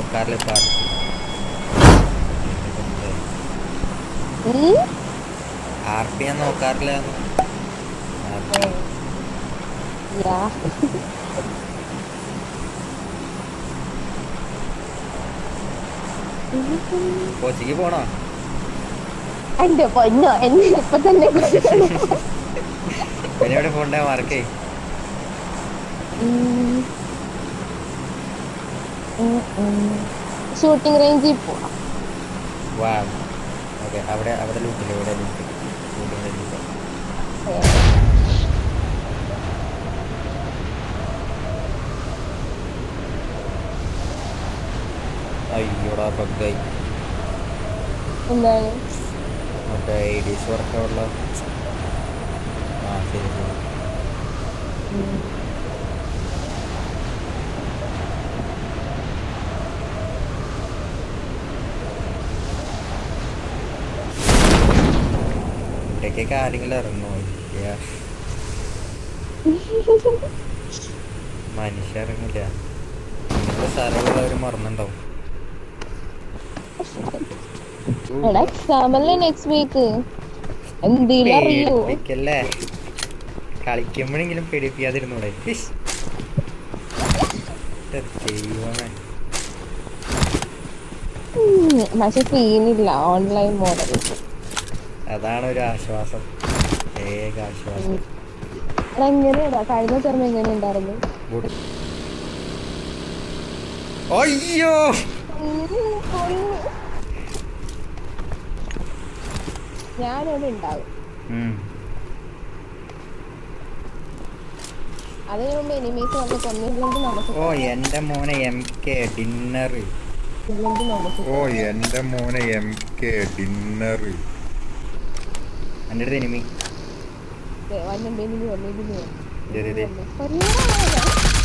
കാറിൽ പാർക്ക് ഉം? R P ഞാൻ നോക്കാറില്ല യാ. കൊച്ചിക്ക് പോണോ എന്റെ പൊന്നോ എന്നെ ഇപ്പൊ തന്നെ കൊല്ലണം. പിന്നെ എവിടെ പോണ്ടേ മാർക്കേ ഉം. ഉം, ഉം. ഷൂട്ടിംഗ് റേഞ്ചിൽ പോവാം വാ ഓക്കെ അവിടെ അവിടെ ലൂട്ടില്ല ഇവിടെ ലൂട്ട് ലൂട്ടിൻ്റെ ലൂട്ട് അയ്യോടാ ബഗ്ഗായി എന്താണ് മറ്റേ ഐ ഡി എസ് വർക്കുള്ള ആ ശരി ശരി ഉം. ഇവിടേക്കൊക്കെ ആരെങ്കിലും ഇറങ്ങുമോ ഇല്ല. മനുഷ്യ ഇറങ്ങില്ല ഇങ്ങനത്തെ സ്ഥലമുള്ളവർ മറന്നുണ്ടാവും എടാ എക്സാം അല്ലേ നെക്സ്റ്റ് വീക്ക് എന്തെങ്കിലും അറിയോ പേടിപ്പിക്കല്ലേ കളിക്കുമ്പോഴെങ്കിലും പേടിപ്പിക്കാതിരുന്നൂടെ ഇഷ്. എന്റെ ദൈവമേ ഉം, പക്ഷെ സീനില്ല ഓൺലൈൻ മോഡൽ അതാണ് ഒരു ആശ്വാസം ഏക ആശ്വാസം എങ്ങനെയാ കഴിഞ്ഞ ചെറുമ എങ്ങനെ ഉണ്ടായിരുന്നു ഗുഡ് അയ്യോ ഞാനിവിടെ ഉണ്ടാവും ഉം. അതിനു മുമ്പ് എനിമീസ് വന്ന് കൊന്നില്ലെങ്കിൽ നമുക്ക് ഓ എന്റെ മോനെ എം കെ ഡിന്നർ ഇല്ലെങ്കിൽ നമുക്ക് ഓ എന്റെ മോനെ എം കെ ഡിന്നർ എൻ്റെ അടുത്ത് എനിമി വന്നുണ്ട് എനിമി വന്നു എനിമി വന്നു ദേ, ദേ, ദേ. പരിഹാരമാകാം.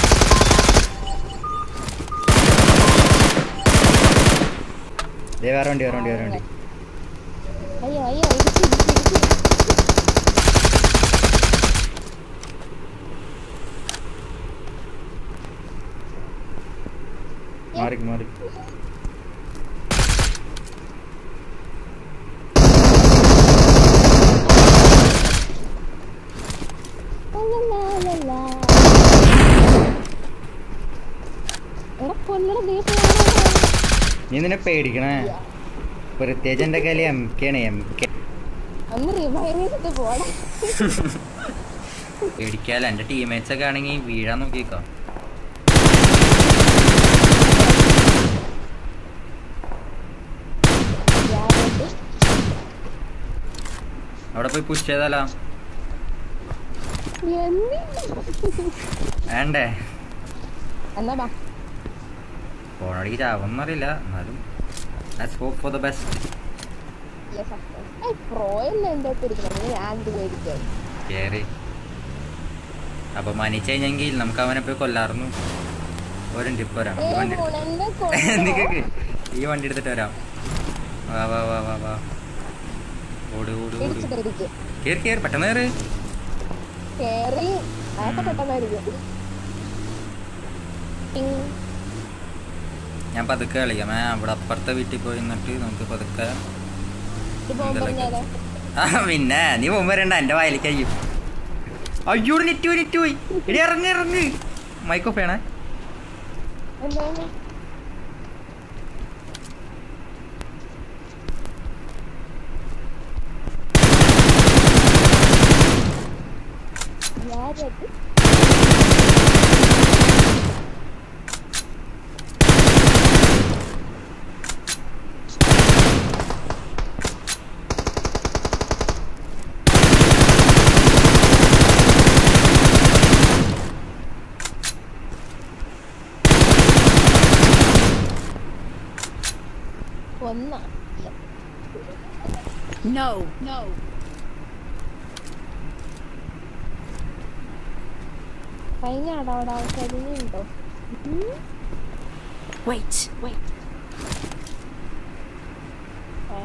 ദേ വേറെ വണ്ടി വേറെ വണ്ടി വേറെ വണ്ടി അയ്യോ അയ്യോ ഇടിച്ച് ഇടിച്ച് ഇടിച്ച് മാറി മാറി ലലലാലലാ. എടാ കൊല്ലണ നീ നീ നിന്നെ പേടിക്കണേ പ്രത്യേകിച്ച് എൻ്റെ കയ്യിൽ എം കെ ആണ് എം കെ ഒന്ന് റിവൈവ് ചെയ്തിട്ട് പോടാ പേടിക്കാല്ല എൻ്റെ ടീംമേറ്റ്സ് ഒക്കെ ആണെങ്കിൽ വീഴാൻ നോക്കിക്കോ ഞാനിട്ട് അവിടെ പോയി പുഷ് ചെയ്താലോ എന്നി വേണ്ടേ എന്നാ ബാ ഫോണടിക്ക് ചാവുന്നറിയില്ല എന്നാലും let's hope for the best yes ഏയ് പ്രോ അല്ലേ എൻ്റെ അടുത്ത് ഇരിക്കുന്നത് ഞാൻ എന്ത് പേടിക്കാൻ കേറി അപ്പൊ മനിച്ചു കഴിഞ്ഞെങ്കിൽ നമുക്ക് അവനെ പോയി കൊല്ലാറുന്നു ഒരു ടിപ്പ് വരാം ഈ ഏയ് വണ്ടി എടുത്ത്- മോനെന്നെ നിക്കക്ക് ഈ വണ്ടി എടുത്തിട്ട് വരാം വാ വാ വാ വാ വാ ഓട് ഓട് ഓട് ഇടിച്ചിട്ട് ഇരിക്കും കേറി കേറി പെട്ടെന്ന് കയറി കേറി അതൊക്കെ പെട്ടെന്നായിരിക്കും ടിങ്. ഞാൻ പതുക്കെ കളിക്കാം ഞാൻ അവിടെ അപ്പുറത്തെ വീട്ടിൽ പോയി നിന്നിട്ട് നമുക്ക് പതുക്കെ ഇത് പോകുമ്പോ പറഞ്ഞാലോ ആ പിന്നെ നീ മുമ്പ് വരണ്ട എന്റെ വായിലേക്ക് അയ്യും അയ്യോ നെറ്റ് പോയി നെറ്റ് പോയി എടി ഇറങ്ങി ഇറങ്ങി മൈക്ക് ഓഫ് ചെയ്യണേ എന്താണ് ഞാനത് ഒന്ന No, no. കഴിഞ്ഞ അവിടെ കരിഞ്ഞുണ്ടോ Wait, wait. ഏ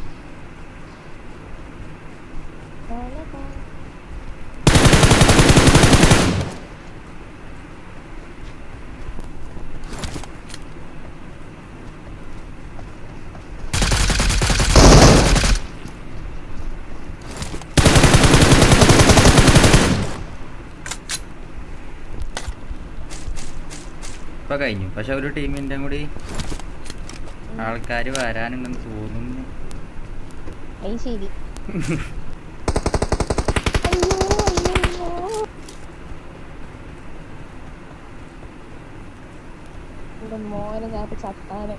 വേണപ്പാ. ഇപ്പൊ കഴിഞ്ഞു പക്ഷെ ഒരു ടീമിന്റെ കൂടി ആൾക്കാർ വരാനുണ്ടെന്ന് തോന്നുന്നു അത് ശരി അയ്യോ അയ്യോ എന്റെ മോനെ ഞാൻ ചത്താനെ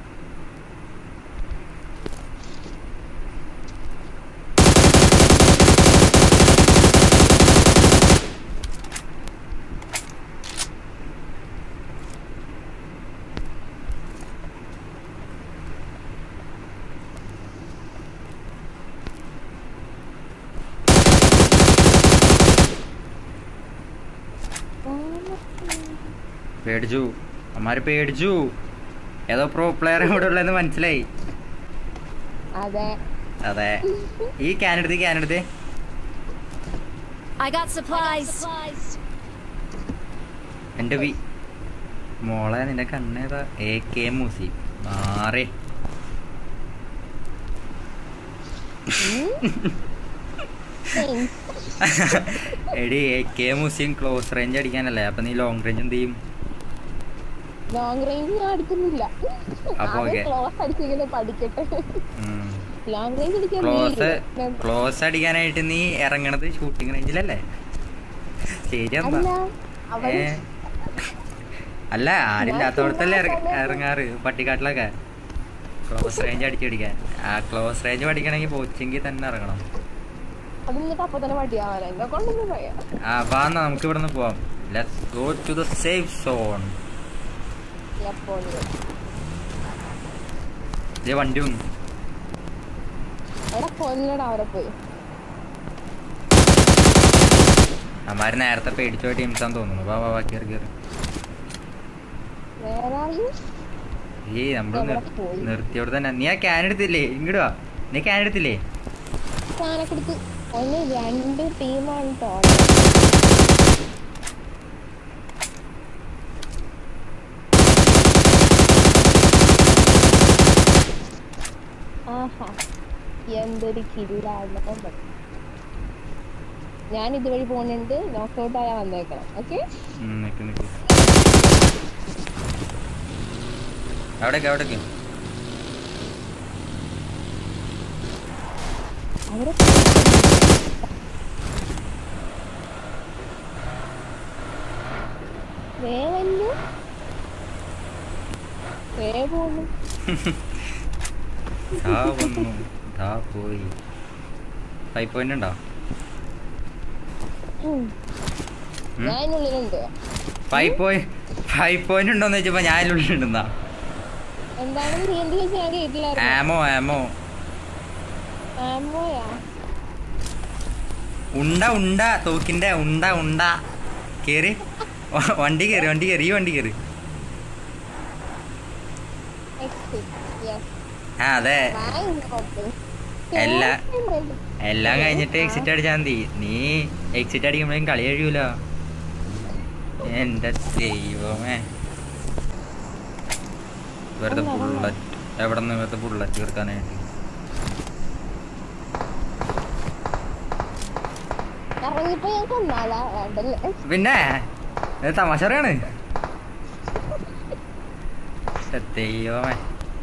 പേടിച്ചു അമ്മാര് പേടിച്ചു ഏതോ പ്രോ പ്ലെയർ ഇവിടെ ഉള്ളതെന്ന് മനസ്സിലായി അതെ അതെ ഈ ക്യാൻ എടുത്ത് ക്യാൻ എടുത്ത് I got supplies. എന്റെ വി മോളെ നിന്റെ കണ്ണേതാ എ കെ മൂസി മാറി എടി എ കെ മൂസിയും ക്ലോസ് റേഞ്ച് അടിക്കാനല്ലേ അപ്പൊ നീ ലോങ് റേഞ്ച് എന്ത് ചെയ്യും ലോങ് റേഞ്ച് ഞാൻ അടിക്കുന്നില്ല അപ്പൊ okay. ക്ലോസ് അടിച്ചിങ്ങനെ പഠിക്കട്ടെ ഉം. ലോങ് റേഞ്ച് അടിക്കാൻ ക്ലോസ് നീ ഇല്ല. ക്ലോസ് അടിക്കാനായിട്ട് നീ ഇറങ്ങണത് ഷൂട്ടിംഗ് റേഞ്ചിലല്ലേ ശരി അല്ല എന്താ അവര് ഏ? അല്ല ആരില്ലാത്തടത്തല്ലേ ഇറങ്ങാറ് പട്ടിക്കാട്ടിലൊക്കെ ക്ലോസ് റേഞ്ച് അടിച്ചടിക്കാൻ ആ ക്ലോസ് റേഞ്ച് പഠിക്കണമെങ്കിൽ പോച്ചെങ്കിൽ തന്നെ ഇറങ്ങണം അത് നിന്നിട്ട് അപ്പൊ തന്നെ മടിയാവാൻ എന്നെ കൊണ്ടൊന്നും പറയാം ആ വാ എന്നാ നമുക്ക് ഇവിടെ നിന്ന് പോവാം let's go to the safe zone എപ്പോഴും ഇതേ വണ്ടി വന്നു അവിടെ കൊല്ലടാ അവരെ പോയി അമ്മാര് നേരത്തെ പേടിച്ചോ ടീംസാന്ന് തോന്നുന്നു വാ വാ വാ കയറി കയറി വേറെ ആരും ഈ നമ്മൾ എവിടെ പോയി? നിർത്തിയോട് തന്നെ നീ ആ ക്യാൻ എടുത്തില്ലേ ഇങ്ങോട്ട് വാ നീ ക്യാൻ എടുത്തില്ലേ സാധനമൊക്കെ എടുത്ത് ഒന്ന് രണ്ട് ടീമാണ് കേട്ടോ ആഹാ എന്തൊരു കിരിലാണ് ഞാൻ ഇതുവഴി പോകുന്നുണ്ട് നോക്കൗട്ട് ആയാ വന്നേക്കണം ഓക്കെ ഉം, നിക്ക് നിക്ക് അവിടേക്ക് അവിടേക്ക് അവരെ വേവല്ലോ വേ പോന്നു ദാ വന്നു ദാ പോയി ഫൈവ് പോയിന്റ് ഉണ്ടോ ഉം. ഉം? ഞാൻ ഇതിനുള്ളിലുണ്ട് ഫൈവ് പോയിന്റ് ഫൈവ് പോയിന്റ് ഉണ്ടോന്ന് വെച്ചപ്പോ ഞാൻ അതിലുള്ളിലുണ്ടെന്നാ എന്താണെന്ന് നീ എന്ത് ചോദിച്ചാൽ ഞാൻ കേട്ടില്ലായിരുന്നു ആമോ ആമോ ആമോയാ ഉണ്ട ഉണ്ട തോക്കിന്റെ ഉണ്ട ഉണ്ട കേറി വ- വണ്ടി കേറി വണ്ടി കേറി ഈ വണ്ടി കേറി Exit. Yes. ആ അതെ ഞാൻ നോക്ക്. എല്ലാ- കേറുന്നുണ്ട്. എല്ലാം കഴിഞ്ഞിട്ട് എക്സിറ്റ് അടിച്ചാൽ മതി നീ എക്സിറ്റ് അടിക്കുമ്പോഴേക്കും കളി കഴിയൂലോ എന്റെ ദൈവമേ വെറുതെ അല്ല, അല്ല. ബുള്ളറ്റ് എവിടെ നിന്ന് വെറുതെ ബുള്ളറ്റ് തീർക്കാനായിട്ട് ഇറങ്ങിയപ്പോ ഞാൻ കൊന്നാലാ വേണ്ടല്ലേ പിന്നെ ഇത് തമാശ പറയാണ് എന്റെ ദൈവമേ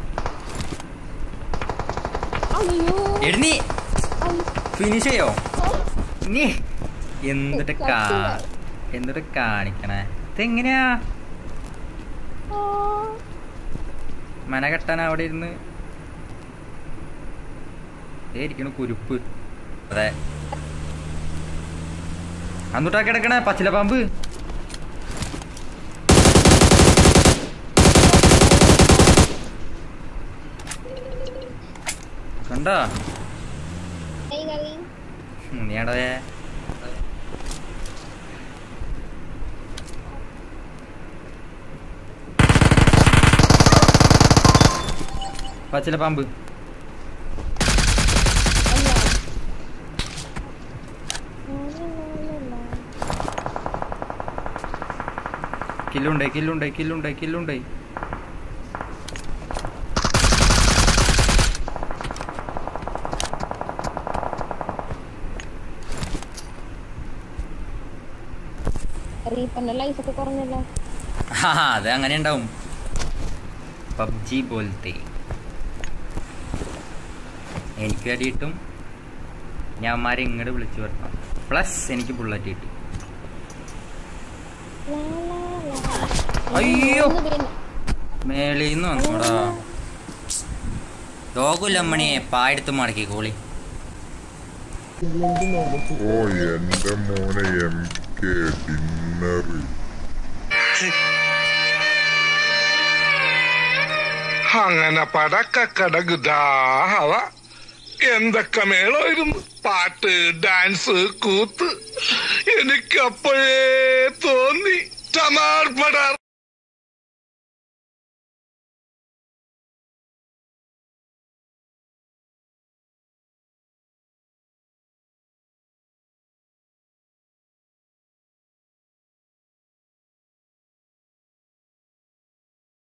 അയ്യോ എടി നീ അയ്യോ. ഫിനിഷ് ചെയ്യോ നീ എന്നിട്ട് കാ എന്നിട്ട് കാണിക്കണേ ഇതെങ്ങനെയാ ആ. മന കെട്ടാൻ അവിടെ ഇരുന്ന് ദേ ഇരിക്കണു കുരുപ്പ് അതെ അന്നിട്ടാ കിടക്കണേ പച്ചില പാമ്പ് കണ്ടോ ഏയ് കളി. നീയാടേ പച്ചില പാമ്പ് അല്ല. കില്ലുണ്ടേ കില്ലുണ്ടേ കില്ലുണ്ടേ കില്ലുണ്ടേ റീപ്പന്റെ ലൈഫ് ഒക്കെ കുറഞ്ഞല്ലോ ആ അത് അങ്ങനെ ഉണ്ടാവും പബ്ജി പോലത്തെ എനിക്ക് അടി കിട്ടും ഞാൻ അമ്മമാരെ ഇങ്ങോട്ട് വിളിച്ചു വരണം പ്ലസ് എനിക്ക് ബുള്ളറ്റ് കിട്ടി അയ്യോ മേളീന്ന് വന്നോടാ ലോകുലമ്മണിയെ പായെടുത്ത് മടക്കി കോളി ഓ എന്റെ മോനെ എം കെ ഡിന്നർ അങ്ങനെ പടക്കടകുതാഹവ എന്തൊക്കെ മേളമായിരുന്നു പാട്ട് ഡാൻസ് കൂത്ത് എനിക്കപ്പോഴേ തോന്നി ടമാർ പടാർ